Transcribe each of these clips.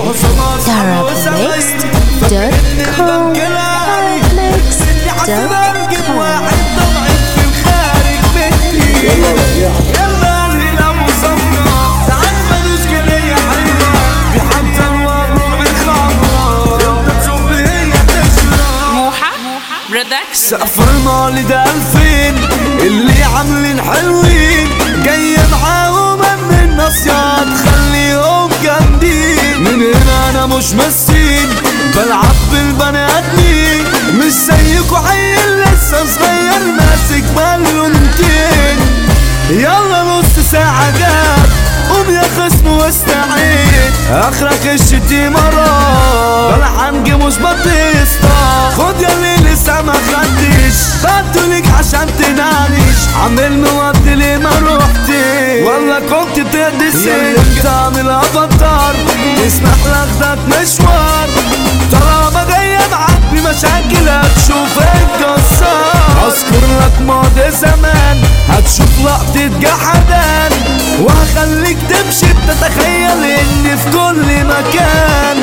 Therapmix.com موحة برودكشن سقفنا لده ألفين اللي عاملين حلوين جاي معاهم من النصيات خليهم جامدين من هنا انا مش مسين بلعب بالبني ادمين مش زيكوا عيل لسه صغير ماسك بالونتين يلا نص ساعة جاب قوم يا خصم واستعين اخرك الشتيمة راح بلحنج مش بطيستا خد يا اللي لسه ما خدتش بعتولك عشان تنعنش عامل موطي ليه ما روحتش ولا كنت تقضي سن تعمل افاتار تسمح لاخدك مشوار طالما جاية معاك بمشاكل هتشوف الجسار اذكر لك ماضي زمان هتشوف لقطة جحدان وهخليك تمشي تتخيل اني في كل مكان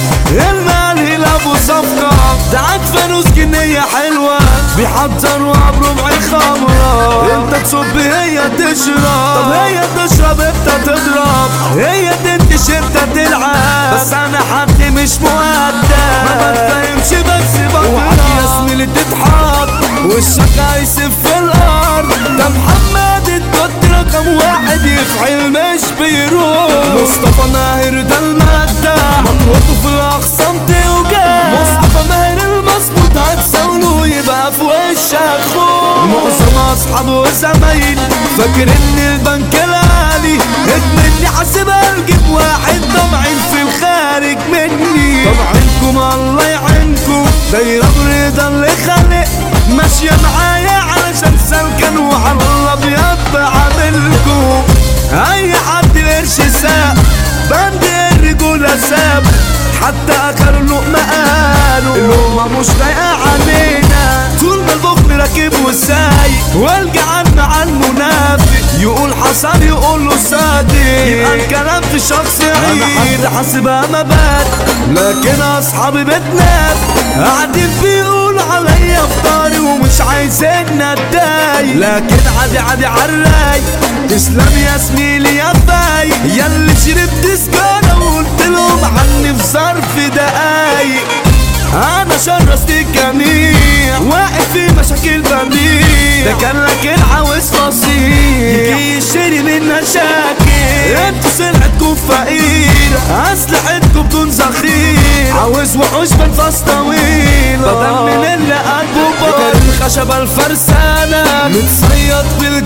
المال ابو صفقة دعك فانوس جنية حلوة بيحضروها بربع خمرة انت تصب هي تشرب طب هي تشرب انت تضرب هي تنتش انت تلعب بس انا حد مش مؤدب ما بتفهمش بس بكره يا زميلي تتحط وشك هيسف في الارض ده محمد التوت رقم واحد يفعل مش بيروح مصطفى ماهر ده المادة مطوته في الاخصام توجع مصطفى ماهر المظبوط هتساوله يبقى في وشك خوف معظم اصحابه وزمايلي فاكر ان البنك العالي اتمني حاسبها الجيب واحد طمعين في الخارج مني طمعينكم الله يعينكم دايرة برضا اللي خلق ماشية معايا علشان سلكن وعلى الابيض بعملكم اي حد القرش ساب بند الرجولة ساب حتى اخر لقمة قالوا اللقمة مش لايقة علينا طول ما البخل راكب وسايق والجعان مع المنافق يقول حصل يقول له صادق يبقى الكلام في شخص عيد حاسبها مبادئ لكن اصحابي بتنام قاعدين بيقولوا عليا افطاري ومش عايزين اتضايق لكن عادي عادي عالرايق تسلم يا زميلي يا فايق ياللي شربت سجارة وقلت لهم عني في ظرف دقايق انا شرست الجميع واقف في مشاكل بميع ده كان لكن عاوز فصيل يجي يشتري من مشاكل انتوا سلعتكم فقيرة اسلحتكم بدون ذخيرة عاوز وحوش بنفاس طويلة بدل من اللي قلبه بار الخشبة الفرسانة متصيد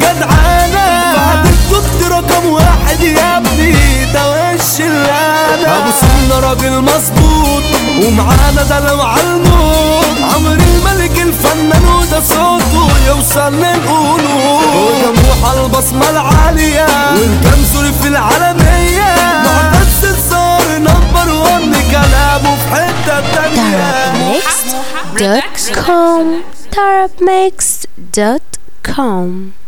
بالجدعانة بعد الدكتور رقم واحد يا ابني ده وش اللعنة ابو سنة راجل مظبوط ومعانا ده لو عالموت عمرو الملك الفنان وده صوته يوصل للقلوب وجموح البصمة العالية والكمسور في العالمية معتز صار نمبر ون كلامه في حتة تانية Therapmix.com Therapmix.com